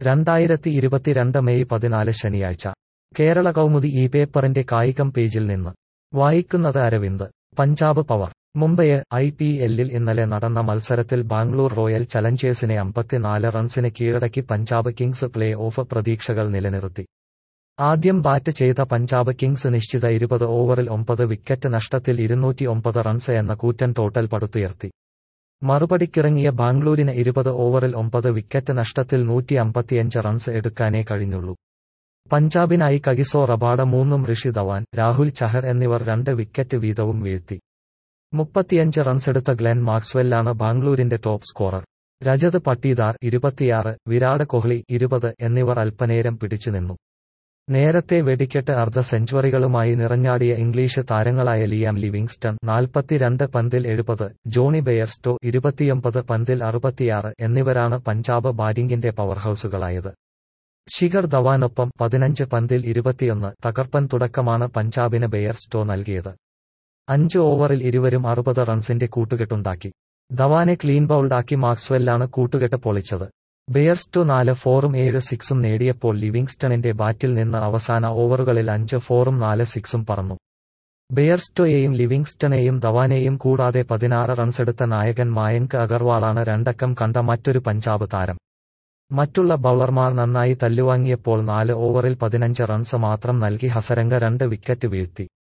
രണ്ടായിരത്തി ഇരുപത്തിരണ്ട് മെയ് പതിനാല് ശനിയാഴ്ച കേരള കൗമുദി ഈ പേപ്പറിന്റെ കായികം പേജിൽ നിന്ന് വായിക്കുന്നത് അരവിന്ദ് പഞ്ചാബ് പവർ മുംബൈയെ ഐ പി എല്ലിൽ ഇന്നലെ നടന്ന മത്സരത്തിൽ ബാംഗ്ലൂർ റോയൽ ചലഞ്ചേഴ്സിനെ അമ്പത്തിനാല് റൺസിന് കീഴടക്കി പഞ്ചാബ് കിങ്സ് പ്ലേ ഓഫ് പ്രതീക്ഷകൾ നിലനിർത്തി ആദ്യം ബാറ്റ് ചെയ്ത പഞ്ചാബ് കിങ്സ് നിശ്ചിത ഇരുപത് ഓവറിൽ ഒമ്പത് വിക്കറ്റ് നഷ്ടത്തിൽ ഇരുന്നൂറ്റി ഒമ്പത് റൺസ് എന്ന കൂറ്റൻ ടോട്ടൽ പടുത്തുയർത്തി മറുപടിക്കിറങ്ങിയ ബാംഗ്ലൂരിന് ഇരുപത് ഓവറിൽ ഒമ്പത് വിക്കറ്റ് നഷ്ടത്തിൽ നൂറ്റി അമ്പത്തിയഞ്ച് റൺസ് എടുക്കാനേ കഴിഞ്ഞുള്ളൂ പഞ്ചാബിനായി കഗിസോ റബാഡ മൂന്നും ഋഷി ധവാൻ രാഹുൽ ചഹർ എന്നിവർ രണ്ട് വിക്കറ്റ് വീതവും വീഴ്ത്തി മുപ്പത്തിയഞ്ച് റൺസെടുത്ത ഗ്ലെൻ മാക്സ്വെല്ലാണ് ബാംഗ്ലൂരിന്റെ ടോപ്പ് സ്കോറർ രജത് പട്ടീദാർ ഇരുപത്തിയാറ് വിരാട് കോഹ്ലി ഇരുപത് എന്നിവർ അല്പനേരം പിടിച്ചുനിന്നു നേരത്തെ വെടിക്കെട്ട് അർദ്ധ സെഞ്ചുറികളുമായി നിറഞ്ഞാടിയ ഇംഗ്ലീഷ് താരങ്ങളായ ലിയാം ലിവിങ്സ്റ്റൺ നാൽപ്പത്തിരണ്ട് പന്തിൽ എഴുപത് ജോണി ബെയർസ്റ്റോ ഇരുപത്തിയൊമ്പത് പന്തിൽ അറുപത്തിയാറ് എന്നിവരാണ് പഞ്ചാബ് ബാറ്റിംഗിന്റെ പവർഹൌസുകളായത് ശിഖർ ധവാനൊപ്പം പതിനഞ്ച് പന്തിൽ ഇരുപത്തിയൊന്ന് തകർപ്പൻ തുടക്കമാണ് പഞ്ചാബിന് ബെയർസ്റ്റോ നൽകിയത് അഞ്ച് ഓവറിൽ ഇരുവരും അറുപത് റൺസിന്റെ കൂട്ടുകെട്ടുണ്ടാക്കി ധവാനെ ക്ലീൻ ബൌൾഡാക്കി മാക്സ്വെല്ലാണ് കൂട്ടുകെട്ട് പൊളിച്ചത് ബെയർസ്റ്റോ നാല് ഫോറും ഏഴ് സിക്സും നേടിയപ്പോൾ ലിവിങ്സ്റ്റണിന്റെ ബാറ്റിൽ നിന്ന് അവസാന ഓവറുകളിൽ അഞ്ച് ഫോറും നാല് സിക്സും പറന്നു ബെയർസ്റ്റോയെയും ലിവിങ്സ്റ്റണെയും ധവാനെയും കൂടാതെ പതിനാറ് റൺസെടുത്ത നായകൻ മായങ്ക് അഗർവാളാണ് രണ്ടക്കം കണ്ട മറ്റൊരു പഞ്ചാബ് താരം മറ്റുള്ള ബൌളർമാർ നന്നായി തല്ലുവാങ്ങിയപ്പോൾ നാല് ഓവറിൽ പതിനഞ്ച് റൺസ് മാത്രം നൽകി ഹസരംഗ രണ്ട് വിക്കറ്റ് വീഴ്ത്തി